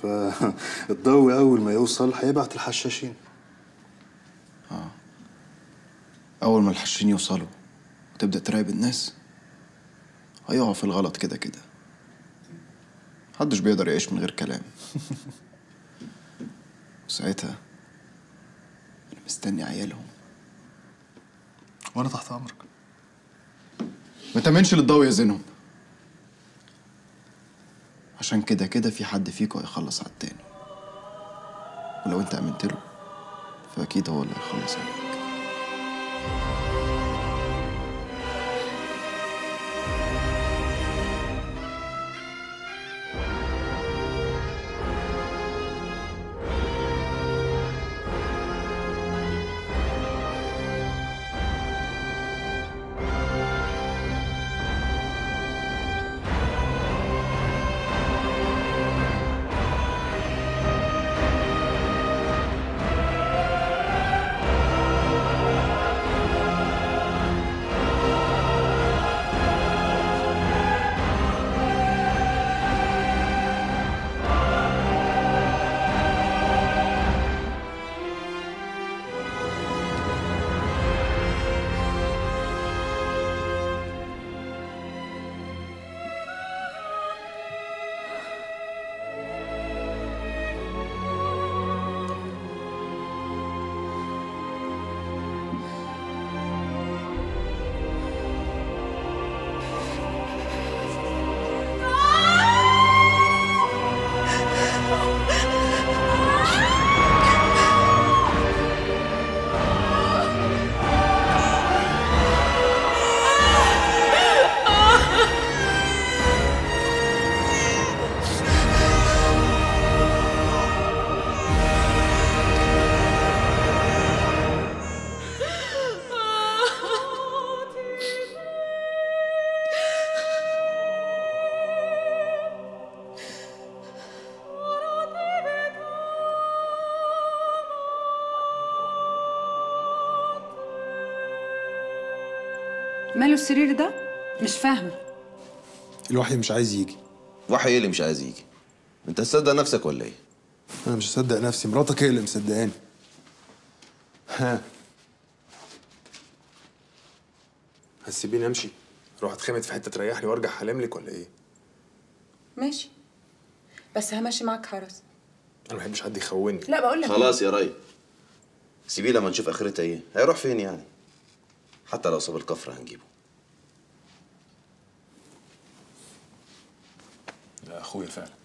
فالضوء اول ما يوصل هيبعت الحشاشين أول ما الحشين يوصلوا وتبدأ تراقب الناس هيقعوا في الغلط كده كده محدش بيقدر يعيش من غير كلام وساعتها أنا مستني عيالهم وانا تحت امرك ما تأمنش للضوء يزنهم عشان كده كده في حد فيكم هيخلص على التاني ولو انت امنت له فاكيد هو اللي هيخلص عليك ماله السرير ده؟ مش فاهمة الوحي مش عايز يجي وحي ايه اللي مش عايز يجي انت تصدق نفسك ولا ايه انا مش مصدق نفسي مراتك هي اللي مصدقاني ها هتسيبيني امشي اروح اتخمد في حته تريحني وارجع حلم لك ولا ايه ماشي بس همشي معاك حرس انا ما بحبش حد يخوني لا بقول لك خلاص يا ري سيبيه لما نشوف اخرتها ايه هيروح فين يعني حتى لو صاب الكفر هنجيبه يا اخويا فعلا